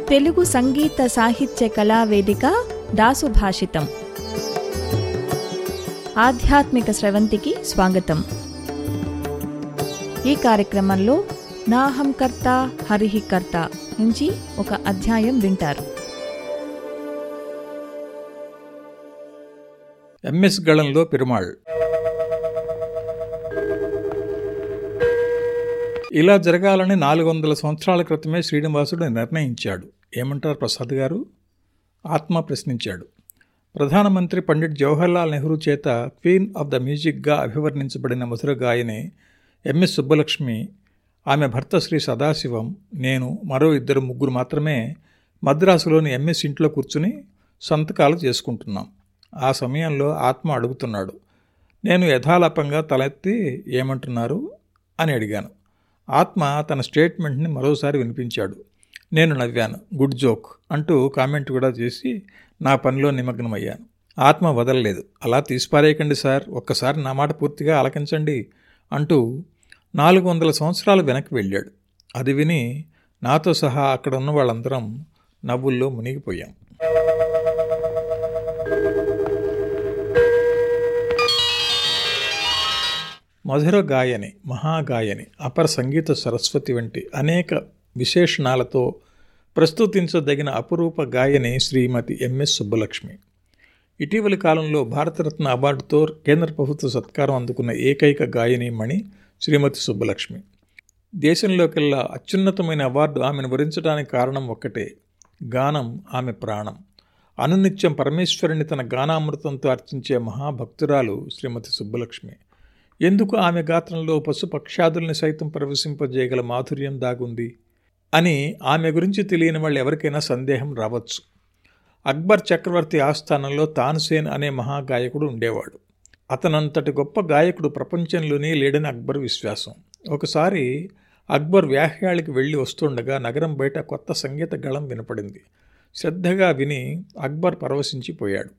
తెలుగు సంగీత సాహిత్య కళా వేదిక దాసు భాషితం ఆధ్యాత్మిక స్రవంతికి స్వాగతం ఈ కార్యక్రమంలో నాహం కర్త హరిహి కర్త నుంచి ఒక అధ్యాయం వింటారు ఎంఎస్ గళంలో పెరుమాళ్ ఇలా జరగాలని నాలుగు వందల సంవత్సరాల క్రితమే శ్రీనివాసుడు నిర్ణయించాడు ఏమంటారు ప్రసాద్ గారు ఆత్మ ప్రశ్నించాడు ప్రధానమంత్రి పండిట్ జవహర్లాల్ నెహ్రూ చేత క్వీన్ ఆఫ్ ద మ్యూజిక్గా అభివర్ణించబడిన మధుర గాయని ఎంఎస్ సుబ్బలక్ష్మి ఆమె భర్త శ్రీ సదాశివం నేను మరో ఇద్దరు ముగ్గురు మాత్రమే మద్రాసులోని ఎంఎస్ ఇంట్లో కూర్చుని సంతకాలు చేసుకుంటున్నాం ఆ సమయంలో ఆత్మ అడుగుతున్నాడు నేను యథాలాపంగా తలెత్తి ఏమంటున్నారు అని అడిగాను ఆత్మ తన స్టేట్మెంట్ని మరోసారి వినిపించాడు నేను నవ్వాను గుడ్ జోక్ అంటూ కామెంట్ కూడా చేసి నా పనిలో నిమగ్నమయ్యాను ఆత్మ వదలలేదు అలా తీసిపారేయకండి సార్ ఒక్కసారి నా మాట పూర్తిగా ఆలకించండి అంటూ నాలుగు వందల సంవత్సరాలు వెనక్కి వెళ్ళాడు అది విని నాతో సహా అక్కడ ఉన్న వాళ్ళందరం నవ్వుల్లో మునిగిపోయాం మధుర గాయని మహాగాయని అపర సంగీత సరస్వతి వంటి అనేక విశేషణాలతో ప్రస్తుతించదగిన అపురూప గాయని శ్రీమతి ఎంఎస్ సుబ్బలక్ష్మి ఇటీవలి కాలంలో భారతరత్న అవార్డుతో కేంద్ర ప్రభుత్వ సత్కారం అందుకున్న ఏకైక గాయని మణి శ్రీమతి సుబ్బలక్ష్మి దేశంలోకెల్లా అత్యున్నతమైన అవార్డు ఆమెను వరించడానికి కారణం ఒక్కటే గానం ఆమె ప్రాణం అనునిత్యం పరమేశ్వరుని తన గానామృతంతో అర్చించే మహాభక్తురాలు శ్రీమతి సుబ్బలక్ష్మి ఎందుకు ఆమె గాత్రంలో పశుపక్షాదుల్ని సైతం ప్రవేశింపజేయగల మాధుర్యం దాగుంది అని ఆమె గురించి తెలియని వాళ్ళు ఎవరికైనా సందేహం రావచ్చు అక్బర్ చక్రవర్తి ఆస్థానంలో తాన్సేన్ అనే మహాగాయకుడు ఉండేవాడు అతనంతటి గొప్ప గాయకుడు ప్రపంచంలోనే లేడని అక్బర్ విశ్వాసం ఒకసారి అక్బర్ వ్యాహ్యాళికి వెళ్ళి వస్తుండగా నగరం బయట కొత్త సంగీత గళం వినపడింది శ్రద్ధగా విని అక్బర్ పరవశించిపోయాడు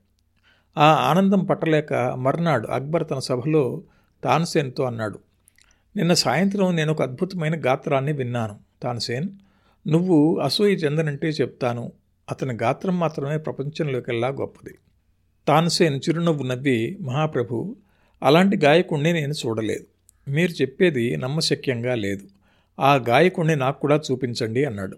ఆ ఆనందం పట్టలేక మర్నాడు అక్బర్ తన సభలో తాన్సేన్తో అన్నాడు నిన్న సాయంత్రం నేను ఒక అద్భుతమైన గాత్రాన్ని విన్నాను తాన్సేన్ నువ్వు అసూయ చెందనంటే చెప్తాను అతని గాత్రం మాత్రమే ప్రపంచంలోకెల్లా గొప్పది తాన్సేన్ చిరునవ్వు నవ్వి మహాప్రభు అలాంటి గాయకుణ్ణి నేను చూడలేదు మీరు చెప్పేది నమ్మశక్యంగా లేదు ఆ గాయకుణ్ణి నాకు కూడా చూపించండి అన్నాడు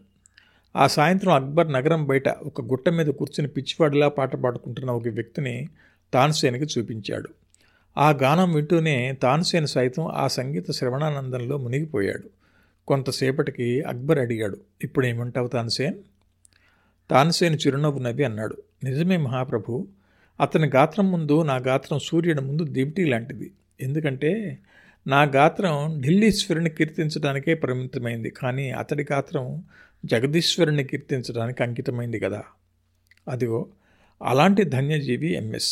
ఆ సాయంత్రం అక్బర్ నగరం బయట ఒక గుట్ట మీద కూర్చుని పిచ్చివాడిలా పాట పాడుకుంటున్న ఒక వ్యక్తిని తాన్సేన్కి చూపించాడు ఆ గానం వింటూనే తాన్సేన్ సైతం ఆ సంగీత శ్రవణానందంలో మునిగిపోయాడు కొంతసేపటికి అక్బర్ అడిగాడు ఇప్పుడు ఏమంటావు తాన్సేన్ తాన్సేన్ చిరునవ్వు నవ్వి అన్నాడు నిజమే మహాప్రభు అతని గాత్రం ముందు నా గాత్రం సూర్యుడి ముందు దివిటీ లాంటిది ఎందుకంటే నా గాత్రం ఢిల్లీశ్వరుని కీర్తించడానికే పరిమితమైంది కానీ అతడి గాత్రం జగదీశ్వరుని కీర్తించడానికి అంకితమైంది కదా అదిగో అలాంటి ధన్యజీవి ఎంఎస్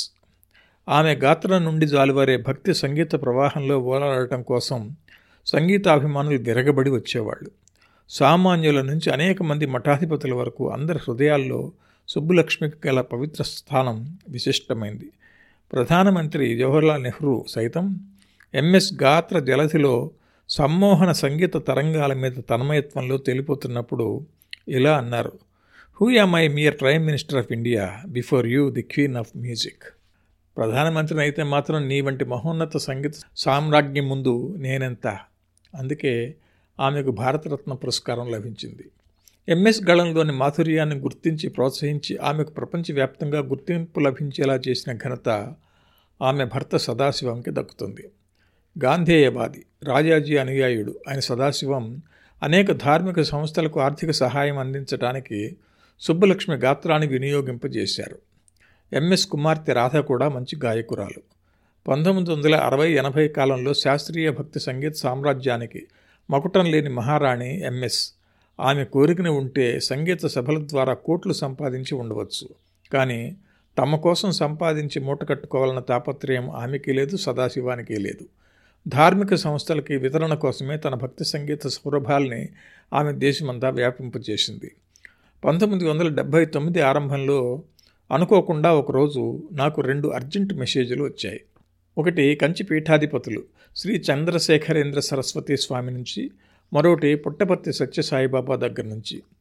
ఆమె గాత్రం నుండి జాలువారే భక్తి సంగీత ప్రవాహంలో ఓలాడటం కోసం సంగీతాభిమానులు విరగబడి వచ్చేవాళ్ళు సామాన్యుల నుంచి అనేక మంది మఠాధిపతుల వరకు అందరి హృదయాల్లో సుబ్బులక్ష్మికి గల పవిత్ర స్థానం విశిష్టమైంది ప్రధానమంత్రి జవహర్లాల్ నెహ్రూ సైతం ఎంఎస్ గాత్ర జలధిలో సమ్మోహన సంగీత తరంగాల మీద తన్మయత్వంలో తెలిపోతున్నప్పుడు ఇలా అన్నారు who am I mere prime minister of India before you the queen of music ప్రధానమంత్రిని అయితే మాత్రం నీ వంటి మహోన్నత సంగీత సామ్రాజ్ఞి ముందు నేనెంత అందుకే ఆమెకు భారతరత్న పురస్కారం లభించింది ఎంఎస్ గళంలోని మాధుర్యాన్ని గుర్తించి ప్రోత్సహించి ఆమెకు ప్రపంచవ్యాప్తంగా గుర్తింపు లభించేలా చేసిన ఘనత ఆమె భర్త సదాశివంకి దక్కుతుంది గాంధేయవాది రాజాజీ అనుయాయుడు ఆయన సదాశివం అనేక ధార్మిక సంస్థలకు ఆర్థిక సహాయం అందించడానికి సుబ్బలక్ష్మి గాత్రాన్ని వినియోగింపజేశారు ఎంఎస్ కుమార్తె రాధ కూడా మంచి గాయకురాలు పంతొమ్మిది వందల అరవై ఎనభై కాలంలో శాస్త్రీయ భక్తి సంగీత సామ్రాజ్యానికి మకుటం లేని మహారాణి ఎంఎస్ ఆమె కోరికని ఉంటే సంగీత సభల ద్వారా కోట్లు సంపాదించి ఉండవచ్చు కానీ తమ కోసం సంపాదించి మూట కట్టుకోవాలన్న తాపత్రయం ఆమెకి లేదు సదాశివానికి లేదు ధార్మిక సంస్థలకి వితరణ కోసమే తన భక్తి సంగీత సౌరభాల్ని ఆమె దేశమంతా వ్యాపింపజేసింది పంతొమ్మిది వందల డెబ్భై తొమ్మిది ఆరంభంలో అనుకోకుండా ఒకరోజు నాకు రెండు అర్జెంట్ మెసేజ్లు వచ్చాయి ఒకటి కంచి పీఠాధిపతులు శ్రీ చంద్రశేఖరేంద్ర సరస్వతి స్వామి నుంచి మరొకటి పుట్టపర్తి సత్యసాయిబాబా దగ్గర నుంచి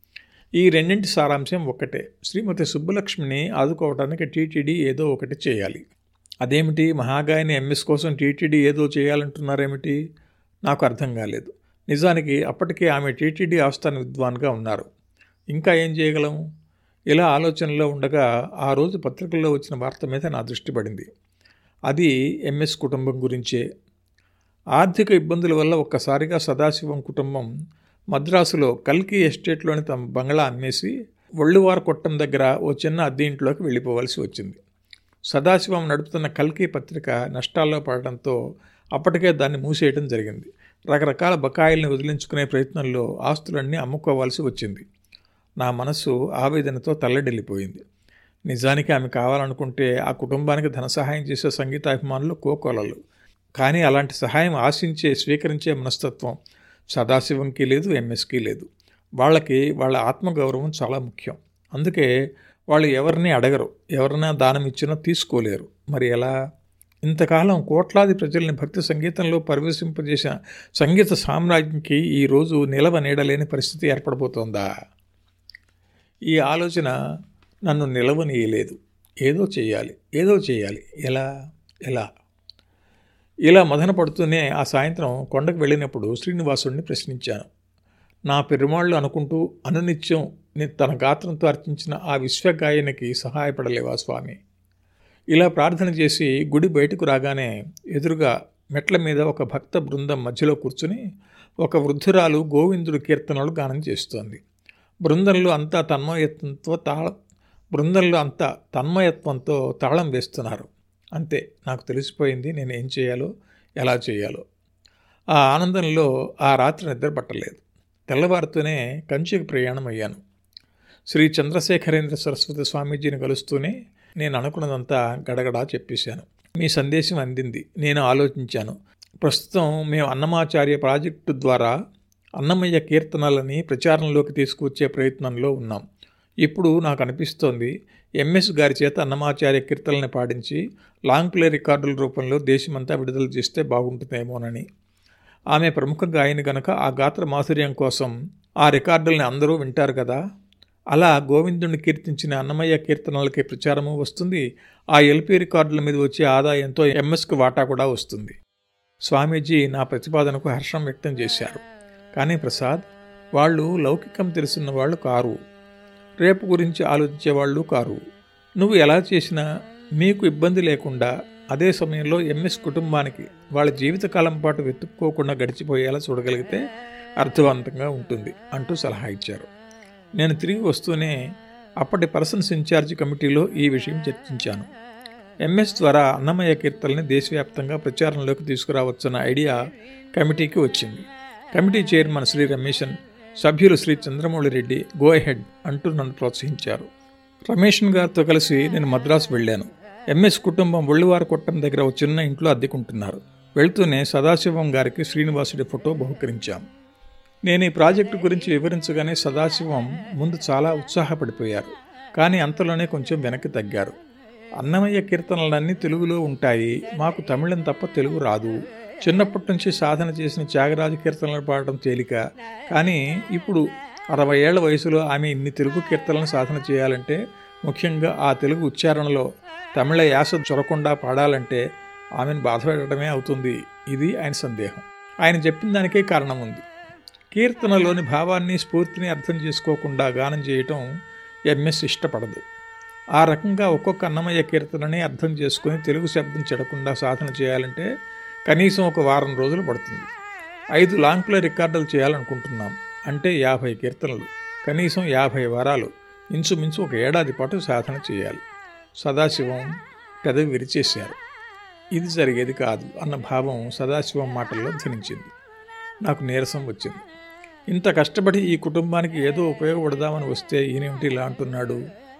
ఈ రెండింటి సారాంశం ఒక్కటే శ్రీమతి సుబ్బలక్ష్మిని ఆదుకోవడానికి టీటీడీ ఏదో ఒకటి చేయాలి అదేమిటి మహాగాయని ఎంఎస్ కోసం టీటీడీ ఏదో చేయాలంటున్నారేమిటి నాకు అర్థం కాలేదు నిజానికి అప్పటికే ఆమె టీటీడీ ఆస్థాన విద్వాన్గా ఉన్నారు ఇంకా ఏం చేయగలం ఇలా ఆలోచనలో ఉండగా ఆ రోజు పత్రికల్లో వచ్చిన వార్త మీద నా దృష్టి పడింది అది ఎంఎస్ కుటుంబం గురించే ఆర్థిక ఇబ్బందుల వల్ల ఒక్కసారిగా సదాశివం కుటుంబం మద్రాసులో కల్కి ఎస్టేట్లోని తమ బంగ్లా అమ్మేసి ఒళ్ళువారు కొట్టం దగ్గర ఓ చిన్న అద్దె ఇంట్లోకి వెళ్ళిపోవలసి వచ్చింది సదాశివం నడుపుతున్న కల్కి పత్రిక నష్టాల్లో పడడంతో అప్పటికే దాన్ని మూసేయడం జరిగింది రకరకాల బకాయిల్ని వదిలించుకునే ప్రయత్నంలో ఆస్తులన్నీ అమ్ముకోవాల్సి వచ్చింది నా మనస్సు ఆవేదనతో తల్లడిల్లిపోయింది నిజానికి ఆమె కావాలనుకుంటే ఆ కుటుంబానికి ధన సహాయం చేసే సంగీతాభిమానులు కోకొలలు కానీ అలాంటి సహాయం ఆశించే స్వీకరించే మనస్తత్వం సదాశివంకి లేదు ఎంఎస్కి లేదు వాళ్ళకి వాళ్ళ ఆత్మగౌరవం చాలా ముఖ్యం అందుకే వాళ్ళు ఎవరిని అడగరు ఎవరైనా దానం ఇచ్చినా తీసుకోలేరు మరి ఎలా ఇంతకాలం కోట్లాది ప్రజల్ని భక్తి సంగీతంలో పరివేశింపజేసిన సంగీత సామ్రాజ్యంకి ఈరోజు నిలవ నీడలేని పరిస్థితి ఏర్పడబోతోందా ఈ ఆలోచన నన్ను నిలవనీయలేదు ఏదో చేయాలి ఏదో చేయాలి ఎలా ఎలా ఇలా మదన పడుతూనే ఆ సాయంత్రం కొండకు వెళ్ళినప్పుడు శ్రీనివాసుడిని ప్రశ్నించాను నా పెరుమాళ్ళు అనుకుంటూ అనునిత్యం తన గాత్రంతో అర్చించిన ఆ విశ్వగాయనికి సహాయపడలేవా స్వామి ఇలా ప్రార్థన చేసి గుడి బయటకు రాగానే ఎదురుగా మెట్ల మీద ఒక భక్త బృందం మధ్యలో కూర్చుని ఒక వృద్ధురాలు గోవిందుడు కీర్తనలు గానం చేస్తోంది బృందంలో అంతా తన్మయత్వంతో తాళం బృందంలో అంతా తన్మయత్వంతో తాళం వేస్తున్నారు అంతే నాకు తెలిసిపోయింది నేను ఏం చేయాలో ఎలా చేయాలో ఆ ఆనందంలో ఆ రాత్రి నిద్ర పట్టలేదు తెల్లవారుతూనే కంచికి ప్రయాణం అయ్యాను శ్రీ చంద్రశేఖరేంద్ర సరస్వతి స్వామీజీని కలుస్తూనే నేను అనుకున్నదంతా గడగడా చెప్పేశాను మీ సందేశం అందింది నేను ఆలోచించాను ప్రస్తుతం మేము అన్నమాచార్య ప్రాజెక్టు ద్వారా అన్నమయ్య కీర్తనలని ప్రచారంలోకి తీసుకువచ్చే ప్రయత్నంలో ఉన్నాం ఇప్పుడు నాకు అనిపిస్తోంది ఎంఎస్ గారి చేత అన్నమాచార్య కీర్తనల్ని పాడించి లాంగ్ ప్లే రికార్డుల రూపంలో దేశమంతా విడుదల చేస్తే బాగుంటుందేమోనని ఆమె ప్రముఖ గాయని గనక ఆ గాత్ర మాధుర్యం కోసం ఆ రికార్డుల్ని అందరూ వింటారు కదా అలా గోవిందుని కీర్తించిన అన్నమయ్య కీర్తనలకి ప్రచారము వస్తుంది ఆ ఎల్పి రికార్డుల మీద వచ్చే ఆదాయంతో ఎంఎస్కి వాటా కూడా వస్తుంది స్వామీజీ నా ప్రతిపాదనకు హర్షం వ్యక్తం చేశారు కానీ ప్రసాద్ వాళ్ళు లౌకికం తెలిసిన వాళ్ళు కారు రేపు గురించి ఆలోచించే వాళ్ళు కారు నువ్వు ఎలా చేసినా మీకు ఇబ్బంది లేకుండా అదే సమయంలో ఎంఎస్ కుటుంబానికి వాళ్ళ జీవితకాలం పాటు వెతుక్కోకుండా గడిచిపోయేలా చూడగలిగితే అర్థవంతంగా ఉంటుంది అంటూ సలహా ఇచ్చారు నేను తిరిగి వస్తూనే అప్పటి పర్సన్స్ ఇన్ఛార్జ్ కమిటీలో ఈ విషయం చర్చించాను ఎంఎస్ ద్వారా అన్నమయ్య కీర్తనని దేశవ్యాప్తంగా ప్రచారంలోకి తీసుకురావచ్చన్న ఐడియా కమిటీకి వచ్చింది కమిటీ చైర్మన్ శ్రీ రమేషన్ సభ్యులు శ్రీ చంద్రమౌళి రెడ్డి గో హెడ్ అంటూ నన్ను ప్రోత్సహించారు రమేషన్ గారితో కలిసి నేను మద్రాసు వెళ్ళాను ఎంఎస్ కుటుంబం ఒళ్ళివారు కొట్టం దగ్గర ఒక చిన్న ఇంట్లో అద్దెకుంటున్నారు వెళ్తూనే సదాశివం గారికి శ్రీనివాసుడి ఫోటో బహుకరించాం నేను ఈ ప్రాజెక్టు గురించి వివరించగానే సదాశివం ముందు చాలా ఉత్సాహపడిపోయారు కానీ అంతలోనే కొంచెం వెనక్కి తగ్గారు అన్నమయ్య కీర్తనలన్నీ తెలుగులో ఉంటాయి మాకు తమిళం తప్ప తెలుగు రాదు చిన్నప్పటి నుంచి సాధన చేసిన త్యాగరాజు కీర్తనలు పాడటం తేలిక కానీ ఇప్పుడు అరవై ఏళ్ల వయసులో ఆమె ఇన్ని తెలుగు కీర్తనలను సాధన చేయాలంటే ముఖ్యంగా ఆ తెలుగు ఉచ్చారణలో తమిళ యాస చొరకుండా పాడాలంటే ఆమెను బాధపెట్టడమే అవుతుంది ఇది ఆయన సందేహం ఆయన చెప్పిన దానికే కారణం ఉంది కీర్తనలోని భావాన్ని స్ఫూర్తిని అర్థం చేసుకోకుండా గానం చేయటం ఎంఎస్ ఇష్టపడదు ఆ రకంగా ఒక్కొక్క అన్నమయ్య కీర్తనని అర్థం చేసుకుని తెలుగు శబ్దం చెడకుండా సాధన చేయాలంటే కనీసం ఒక వారం రోజులు పడుతుంది ఐదు లాంగ్ ప్లే రికార్డులు చేయాలనుకుంటున్నాం అంటే యాభై కీర్తనలు కనీసం యాభై వారాలు ఇంచుమించు ఒక ఏడాది పాటు సాధన చేయాలి సదాశివం పెదవి విరిచేశారు ఇది జరిగేది కాదు అన్న భావం సదాశివం మాటల్లో ధ్వనించింది నాకు నీరసం వచ్చింది ఇంత కష్టపడి ఈ కుటుంబానికి ఏదో ఉపయోగపడదామని వస్తే ఈయనేమిటి ఇలా అంటున్నాడు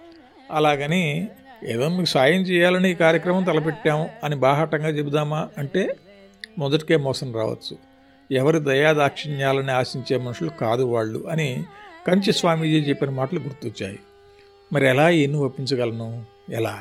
అలాగని ఏదో మీకు సాయం చేయాలని ఈ కార్యక్రమం తలపెట్టాము అని బాహాటంగా చెబుదామా అంటే మొదటికే మోసం రావచ్చు ఎవరి దయాదాక్షిణ్యాలని ఆశించే మనుషులు కాదు వాళ్ళు అని కంచి స్వామీజీ చెప్పిన మాటలు గుర్తొచ్చాయి మరి ఎలా ఈయన్ని ఒప్పించగలను ఎలా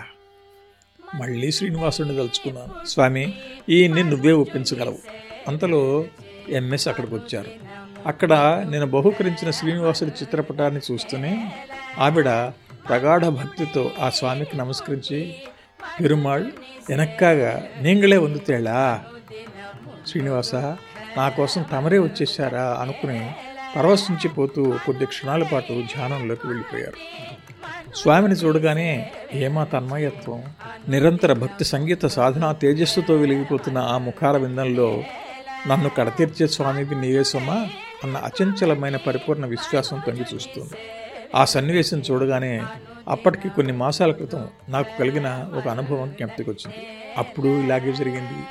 మళ్ళీ శ్రీనివాసుడిని తలుచుకున్నాను స్వామి ఈయన్ని నువ్వే ఒప్పించగలవు అంతలో ఎంఎస్ అక్కడికి వచ్చారు అక్కడ నేను బహుకరించిన శ్రీనివాసుడి చిత్రపటాన్ని చూస్తూనే ఆవిడ ప్రగాఢ భక్తితో ఆ స్వామికి నమస్కరించి పెరుమాళ్ వెనక్కాగా నీంగళే వందుతేళా శ్రీనివాస నా కోసం తమరే వచ్చేసారా అనుకుని పరవశించిపోతూ కొద్ది క్షణాల పాటు ధ్యానంలోకి వెళ్ళిపోయారు స్వామిని చూడగానే ఏమా తన్మయత్వం నిరంతర భక్తి సంగీత సాధన తేజస్సుతో వెలిగిపోతున్న ఆ ముఖార విందంలో నన్ను కడతీర్చే స్వామివి నీవే సుమా అన్న అచంచలమైన పరిపూర్ణ విశ్వాసం తొంగి చూస్తుంది ఆ సన్నివేశం చూడగానే అప్పటికి కొన్ని మాసాల క్రితం నాకు కలిగిన ఒక అనుభవం జ్ఞప్తికి వచ్చింది అప్పుడు ఇలాగే జరిగింది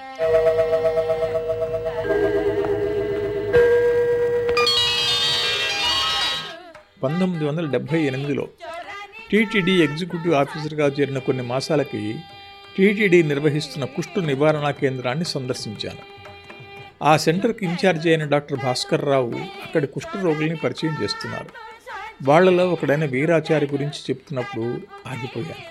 పంతొమ్మిది వందల డెబ్భై ఎనిమిదిలో టీటీడీ ఎగ్జిక్యూటివ్ ఆఫీసర్గా చేరిన కొన్ని మాసాలకి టీటీడీ నిర్వహిస్తున్న కుష్టు నివారణా కేంద్రాన్ని సందర్శించాను ఆ సెంటర్కి ఇన్ఛార్జి అయిన డాక్టర్ భాస్కర్ రావు అక్కడి కుష్టు రోగుల్ని పరిచయం చేస్తున్నారు వాళ్లలో ఒకడైన వీరాచారి గురించి చెప్తున్నప్పుడు ఆగిపోయాను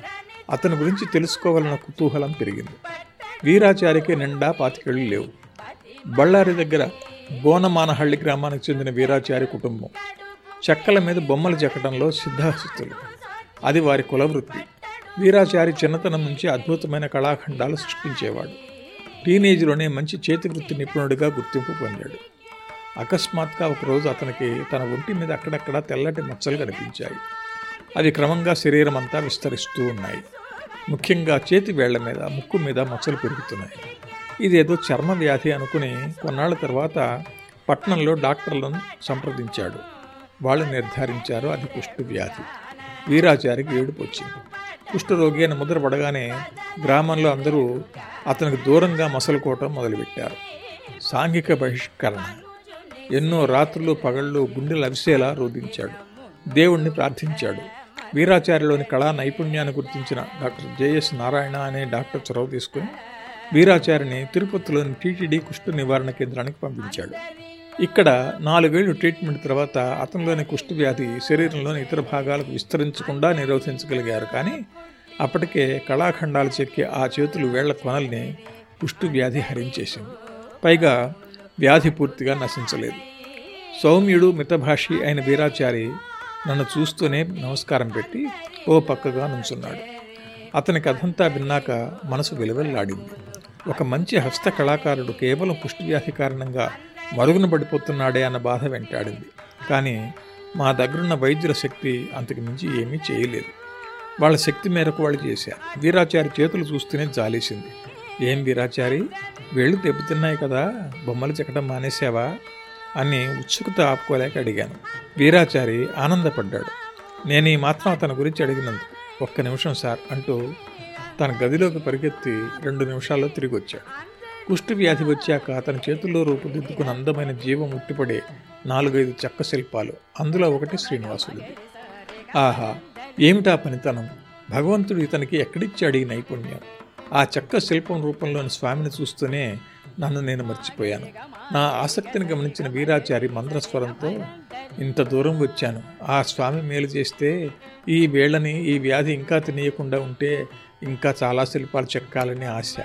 అతని గురించి తెలుసుకోవాలన్న కుతూహలం పెరిగింది వీరాచారికి నిండా పాతికేళ్లు లేవు బళ్ళారి దగ్గర బోనమానహಳ್ಳಿ గ్రామానికి చెందిన వీరాచారి కుటుంబం చెక్కల మీద బొమ్మలు చెక్కడంలో సిద్ధాస్తులు అది వారి కులవృత్తి వీరాచారి చిన్నతనం నుంచి అద్భుతమైన కళాఖండాలు సృష్టించేవాడు టీనేజ్లోనే మంచి చేతి వృత్తి నిపుణుడిగా గుర్తింపు పొందాడు అకస్మాత్గా ఒకరోజు అతనికి తన ఒంటి మీద అక్కడక్కడ తెల్లటి మచ్చలు కనిపించాయి అవి క్రమంగా శరీరం అంతా విస్తరిస్తూ ఉన్నాయి ముఖ్యంగా చేతి వేళ్ల మీద ముక్కు మీద మచ్చలు పెరుగుతున్నాయి ఇదేదో చర్మ వ్యాధి అనుకుని కొన్నాళ్ల తర్వాత పట్నంలో డాక్టర్లను సంప్రదించాడు వాళ్ళు నిర్ధారించారు అది కుష్టు వ్యాధి వీరాచారికి ఏడుపు వచ్చింది కుష్ఠరోగి అని ముద్ర పడగానే గ్రామంలో అందరూ అతనికి దూరంగా మసలుకోవటం మొదలుపెట్టారు సాంఘిక బహిష్కరణ ఎన్నో రాత్రులు పగళ్ళు గుండెలు అవిసేలా రోధించాడు దేవుణ్ణి ప్రార్థించాడు వీరాచార్యలోని కళా నైపుణ్యాన్ని గుర్తించిన డాక్టర్ జేఎస్ నారాయణ అనే డాక్టర్ చొరవ తీసుకుని వీరాచార్యని తిరుపతిలోని టీటీడీ కుష్టు నివారణ కేంద్రానికి పంపించాడు ఇక్కడ నాలుగేళ్లు ట్రీట్మెంట్ తర్వాత అతనిలోని కుష్టు వ్యాధి శరీరంలోని ఇతర భాగాలకు విస్తరించకుండా నిరోధించగలిగారు కానీ అప్పటికే కళాఖండాలు చెక్కే ఆ చేతులు వేళ్ల కొనల్ని కుష్టు వ్యాధి హరించేసింది పైగా వ్యాధి పూర్తిగా నశించలేదు సౌమ్యుడు మితభాషి అయిన వీరాచారి నన్ను చూస్తూనే నమస్కారం పెట్టి ఓ పక్కగా నుంచున్నాడు అతని కథంతా విన్నాక మనసు విలువెల్లాడింది ఒక మంచి హస్త కళాకారుడు కేవలం పుష్టి వ్యాధి కారణంగా మరుగున పడిపోతున్నాడే అన్న బాధ వెంటాడింది కానీ మా దగ్గరున్న వైద్యుల శక్తి అంతకు మించి ఏమీ చేయలేదు వాళ్ళ శక్తి మేరకు వాళ్ళు చేశారు వీరాచారి చేతులు చూస్తూనే జాలేసింది ఏం వీరాచారి వేళ్ళు దెబ్బతిన్నాయి కదా బొమ్మలు చెక్కడం మానేశావా అని ఉత్సుకత ఆపుకోలేక అడిగాను వీరాచారి ఆనందపడ్డాడు నేను ఈ మాత్రం అతని గురించి అడిగినందుకు ఒక్క నిమిషం సార్ అంటూ తన గదిలోకి పరిగెత్తి రెండు నిమిషాల్లో తిరిగి వచ్చాడు కుష్టి వ్యాధి వచ్చాక అతని చేతుల్లో రూపుదిద్దుకున్న అందమైన జీవం ఉట్టిపడే నాలుగైదు చెక్క శిల్పాలు అందులో ఒకటి శ్రీనివాసుడిది ఆహా ఏమిటా పనితనం భగవంతుడు ఇతనికి ఎక్కడిచ్చాడు ఈ నైపుణ్యం ఆ చెక్క శిల్పం రూపంలోని స్వామిని చూస్తూనే నన్ను నేను మర్చిపోయాను నా ఆసక్తిని గమనించిన వీరాచారి మంద్రస్వరంతో ఇంత దూరం వచ్చాను ఆ స్వామి మేలు చేస్తే ఈ వేళని ఈ వ్యాధి ఇంకా తినేయకుండా ఉంటే ఇంకా చాలా శిల్పాలు చెక్కాలని ఆశ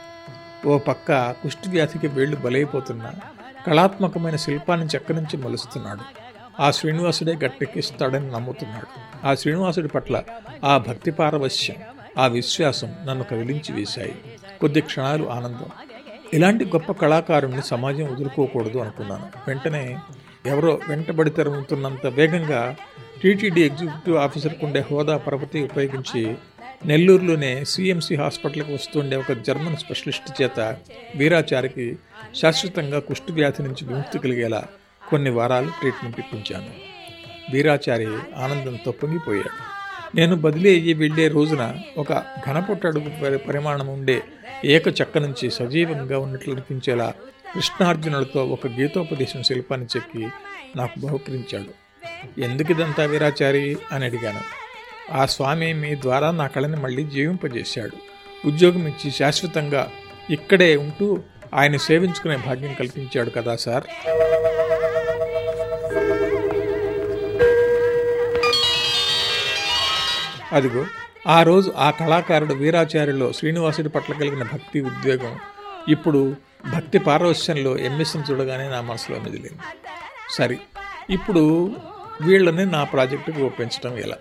ఓ పక్క కుష్టి వ్యాధికి వేళ్లు బలైపోతున్నా కళాత్మకమైన శిల్పాన్ని చెక్క నుంచి మలుస్తున్నాడు ఆ శ్రీనివాసుడే గట్టెక్కిస్తాడని నమ్ముతున్నాడు ఆ శ్రీనివాసుడి పట్ల ఆ భక్తి పారవశ్యం ఆ విశ్వాసం నన్ను కదిలించి వేశాయి కొద్ది క్షణాలు ఆనందం ఇలాంటి గొప్ప కళాకారుణ్ణి సమాజం వదులుకోకూడదు అనుకున్నాను వెంటనే ఎవరో వెంటబడి తరుగుతున్నంత వేగంగా టీటీడీ ఎగ్జిక్యూటివ్ ఆఫీసర్కు ఉండే హోదా పరపతి ఉపయోగించి నెల్లూరులోనే సిఎంసి హాస్పిటల్కి వస్తుండే ఒక జర్మన్ స్పెషలిస్ట్ చేత వీరాచారికి శాశ్వతంగా కుష్టి వ్యాధి నుంచి విముక్తి కలిగేలా కొన్ని వారాలు ట్రీట్మెంట్ ఇప్పించాను వీరాచారి ఆనందంతో పొంగిపోయాడు నేను బదిలీ అయ్యి వెళ్ళే రోజున ఒక ఘనపుట్టడుగు పరి- పరిమాణం ఉండే ఏక చెక్క నుంచి సజీవంగా ఉన్నట్లు అనిపించేలా కృష్ణార్జునులతో ఒక గీతోపదేశం శిల్పాన్ని చెక్కి నాకు బహుకరించాడు ఎందుకు ఇదంతా వీరాచారి అని అడిగాను ఆ స్వామి మీ ద్వారా నా కళని మళ్ళీ జీవింపజేశాడు ఉద్యోగం ఇచ్చి శాశ్వతంగా ఇక్కడే ఉంటూ ఆయన సేవించుకునే భాగ్యం కల్పించాడు కదా సార్ అదిగో ఆ రోజు ఆ కళాకారుడు వీరాచార్యులో శ్రీనివాసుడి పట్ల కలిగిన భక్తి ఉద్వేగం ఇప్పుడు భక్తి పారవశ్యంలో ఎంఎస్ని చూడగానే నా మనసులో మెదిలింది సరే ఇప్పుడు వీళ్ళని నా ప్రాజెక్టుకు ఒప్పించడం ఎలా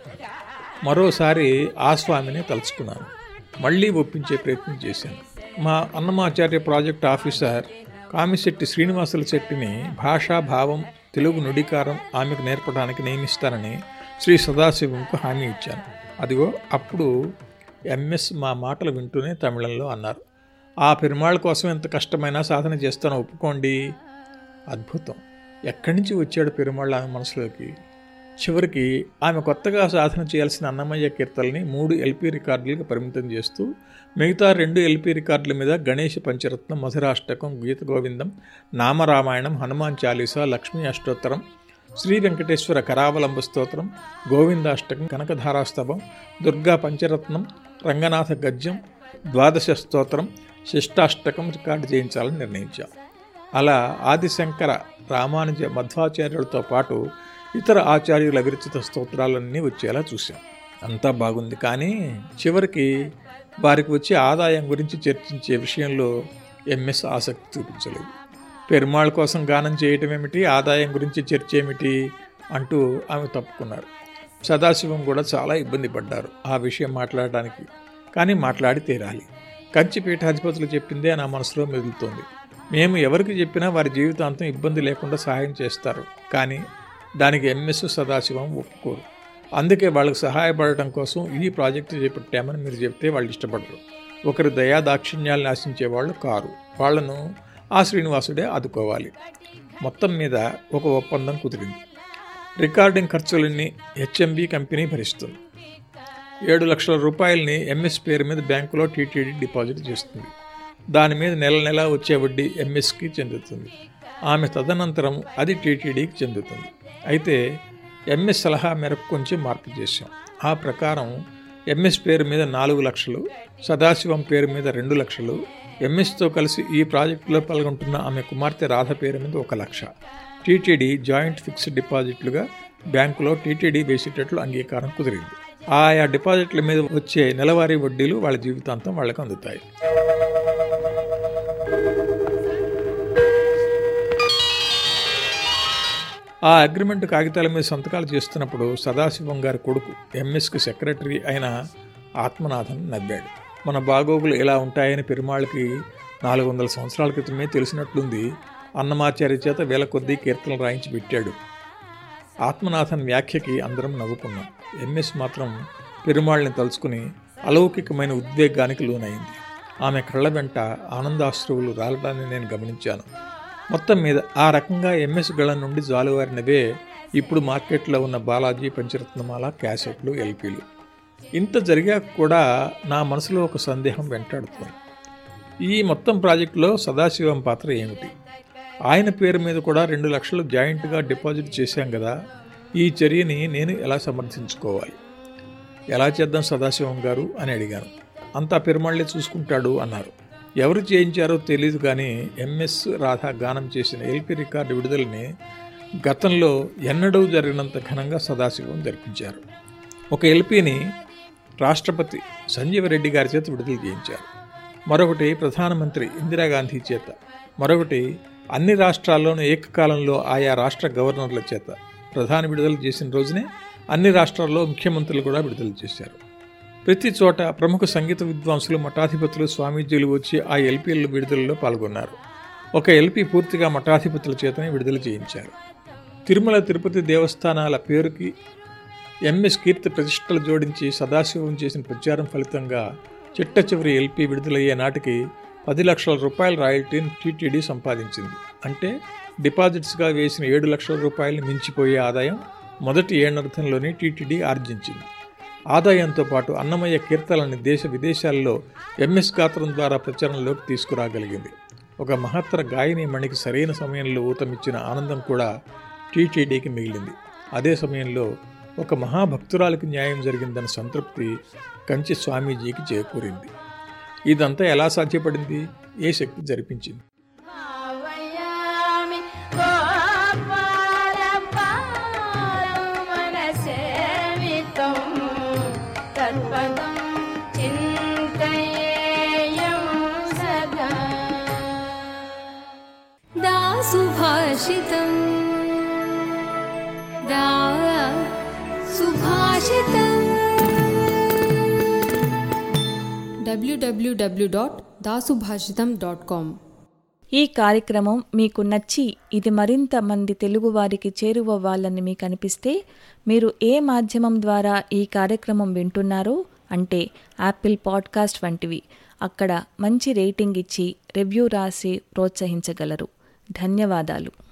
మరోసారి ఆ స్వామిని తలుచుకున్నాను మళ్ళీ ఒప్పించే ప్రయత్నం చేశాను మా అన్నమాచార్య ప్రాజెక్ట్ ఆఫీసర్ కామిశెట్టి శ్రీనివాసుల శెట్టిని భాషా భావం తెలుగు నుడికారం ఆమెకు నేర్పడానికి నియమిస్తానని శ్రీ సదాశివంకు హామీ ఇచ్చాను అదిగో అప్పుడు ఎంఎస్ మా మాటలు వింటూనే తమిళంలో అన్నారు ఆ పెరుమాళ్ళ కోసం ఎంత కష్టమైనా సాధన చేస్తానో ఒప్పుకోండి అద్భుతం ఎక్కడి నుంచి వచ్చాడు పెరుమాళ్ళ ఆమె మనసులోకి చివరికి ఆమె కొత్తగా సాధన చేయాల్సిన అన్నమయ్య కీర్తనని మూడు ఎల్పి రికార్డులకు పరిమితం చేస్తూ మిగతా రెండు ఎల్పి రికార్డుల మీద గణేష్ పంచరత్నం మధురాష్టకం గీత గోవిందం నామరామాయణం హనుమాన్ చాలీసా లక్ష్మీ అష్టోత్తరం శ్రీ వెంకటేశ్వర కరావలంబ స్తోత్రం గోవిందాష్టకం కనకధారాస్తవం దుర్గా పంచరత్నం రంగనాథ గద్యం ద్వాదశ స్తోత్రం శిష్టాష్టకం రికార్డు చేయించాలని నిర్ణయించాం అలా ఆదిశంకర రామానుజ మధ్వాచార్యులతో పాటు ఇతర ఆచార్యుల విరచిత స్తోత్రాలన్నీ వచ్చేలా చూశాం అంతా బాగుంది కానీ చివరికి వారికి వచ్చే ఆదాయం గురించి చర్చించే విషయంలో ఎంఎస్ ఆసక్తి చూపించలేదు పెరుమాళ్ కోసం గానం చేయటం ఏమిటి ఆదాయం గురించి చర్చ ఏమిటి అంటూ ఆమె తప్పుకున్నారు సదాశివం కూడా చాలా ఇబ్బంది పడ్డారు ఆ విషయం మాట్లాడడానికి కానీ మాట్లాడి తీరాలి కంచి పీఠాధిపతులు చెప్పిందే నా మనసులో మెదులుతోంది మేము ఎవరికి చెప్పినా వారి జీవితాంతం ఇబ్బంది లేకుండా సహాయం చేస్తారు కానీ దానికి ఎంఎస్ సదాశివం ఒప్పుకోరు అందుకే వాళ్ళకి సహాయపడటం కోసం ఈ ప్రాజెక్టు చేపట్టామని మీరు చెప్తే వాళ్ళు ఇష్టపడరు ఒకరి దయా దాక్షిణ్యాలను ఆశించే వాళ్ళు కారు వాళ్లను ఆ శ్రీనివాసుడే ఆదుకోవాలి మొత్తం మీద ఒక ఒప్పందం కుదిరింది రికార్డింగ్ ఖర్చులన్నీ హెచ్ఎంబి కంపెనీ భరిస్తుంది ఏడు లక్షల రూపాయలని ఎంఎస్ పేరు మీద బ్యాంకులో టీటీడీ డిపాజిట్ చేస్తుంది దాని మీద నెల నెల వచ్చే వడ్డీ ఎంఎస్కి చెందుతుంది ఆమె తదనంతరం అది టీటీడీకి చెందుతుంది అయితే ఎంఎస్ సలహా మేరకు కొంచెం మార్పు చేశాం ఆ ప్రకారం ఎంఎస్ పేరు మీద నాలుగు లక్షలు సదాశివం పేరు మీద రెండు లక్షలు ఎంఎస్తో కలిసి ఈ ప్రాజెక్టులో పాల్గొంటున్న ఆమె కుమార్తె రాధ పేరు మీద ఒక లక్ష టీటీడీ జాయింట్ ఫిక్స్డ్ డిపాజిట్లుగా బ్యాంకులో టీటీడీ వేసేటట్లు అంగీకారం కుదిరింది ఆయా డిపాజిట్ల మీద వచ్చే నెలవారీ వడ్డీలు వాళ్ళ జీవితాంతం వాళ్ళకు అందుతాయి ఆ అగ్రిమెంట్ కాగితాల మీద సంతకాలు చేస్తున్నప్పుడు సదాశివం గారి కొడుకు ఎంఎస్కి సెక్రటరీ అయిన ఆత్మనాథన్ నవ్వాడు మన బాగోగులు ఎలా ఉంటాయని పెరుమాళ్ళకి నాలుగు వందల సంవత్సరాల క్రితమే తెలిసినట్లుంది అన్నమాచార్య చేత వేల కొద్దీ కీర్తనలు రాయించి పెట్టాడు ఆత్మనాథన్ వ్యాఖ్యకి అందరం నవ్వుకున్నాం ఎంఎస్ మాత్రం పెరుమాళ్ళని తలుచుకుని అలౌకికమైన ఉద్వేగానికి లోనైంది ఆమె కళ్ళ వెంట ఆనందాశ్రువులు రాలడాన్ని నేను గమనించాను మొత్తం మీద ఆ రకంగా ఎంఎస్ గళ నుండి జాలువారినవే ఇప్పుడు మార్కెట్లో ఉన్న బాలాజీ పంచరత్నమాల క్యాసెట్లు ఎల్పీలు ఇంత జరిగాక కూడా నా మనసులో ఒక సందేహం వెంటాడుతోంది ఈ మొత్తం ప్రాజెక్టులో సదాశివం పాత్ర ఏమిటి ఆయన పేరు మీద కూడా రెండు లక్షలు జాయింట్గా డిపాజిట్ చేశాం కదా ఈ చర్యని నేను ఎలా సమర్థించుకోవాలి ఎలా చేద్దాం సదాశివం గారు అని అడిగాను అంతా పెరుమాళ్ళే చూసుకుంటాడు అన్నారు ఎవరు చేయించారో తెలియదు కానీ ఎంఎస్ రాధా గానం చేసిన ఎల్పి రికార్డు విడుదలని గతంలో ఎన్నడూ జరిగినంత ఘనంగా సదాశివం జరిపించారు ఒక ఎల్పిని రాష్ట్రపతి సంజీవ రెడ్డి గారి చేత విడుదల చేయించారు మరొకటి ప్రధానమంత్రి ఇందిరాగాంధీ చేత మరొకటి అన్ని రాష్ట్రాల్లోనూ ఏకకాలంలో ఆయా రాష్ట్ర గవర్నర్ల చేత ప్రధాని విడుదల చేసిన రోజునే అన్ని రాష్ట్రాల్లో ముఖ్యమంత్రులు కూడా విడుదల చేశారు ప్రతి చోట ప్రముఖ సంగీత విద్వాంసులు మఠాధిపతులు స్వామీజీలు వచ్చి ఆ ఎల్పీల విడుదలలో పాల్గొన్నారు ఒక ఎల్పీ పూర్తిగా మఠాధిపతుల చేతనే విడుదల చేయించారు తిరుమల తిరుపతి దేవస్థానాల పేరుకి ఎంఎస్ కీర్తి ప్రతిష్టలు జోడించి సదాశివం చేసిన ప్రచారం ఫలితంగా చిట్ట చివరి ఎల్పీ విడుదలయ్యే నాటికి పది లక్షల రూపాయల రాయల్టీని టీటీడీ సంపాదించింది అంటే డిపాజిట్స్గా వేసిన ఏడు లక్షల రూపాయలు మించిపోయే ఆదాయం మొదటి ఏడర్థంలోనే టీటీడీ ఆర్జించింది ఆదాయంతో పాటు అన్నమయ్య కీర్తనని దేశ విదేశాల్లో ఎంఎస్ గాత్రం ద్వారా ప్రచారంలోకి తీసుకురాగలిగింది ఒక మహత్తర గాయని మణికి సరైన సమయంలో ఊతమిచ్చిన ఆనందం కూడా టీటీడీకి మిగిలింది అదే సమయంలో ఒక మహాభక్తురాలకు న్యాయం జరిగిందన్న సంతృప్తి కంచి స్వామీజీకి చేకూరింది ఇదంతా ఎలా సాధ్యపడింది ఏ శక్తి జరిపించింది భావయామి గోపాలపాలమనసేవితం తత్పదం చింతయేయం సదా दासुभाषितम् सुभाषितम् www.dasubhashitam.com ఈ కార్యక్రమం మీకు నచ్చి ఇది మరింత మంది తెలుగువారికి చేరువవ్వాలని మీకు అనిపిస్తే మీరు ఏ మాధ్యమం ద్వారా ఈ కార్యక్రమం వింటున్నారో అంటే యాపిల్ పాడ్కాస్ట్ వంటివి అక్కడ మంచి రేటింగ్ ఇచ్చి రివ్యూ రాసి ప్రోత్సహించగలరు ధన్యవాదాలు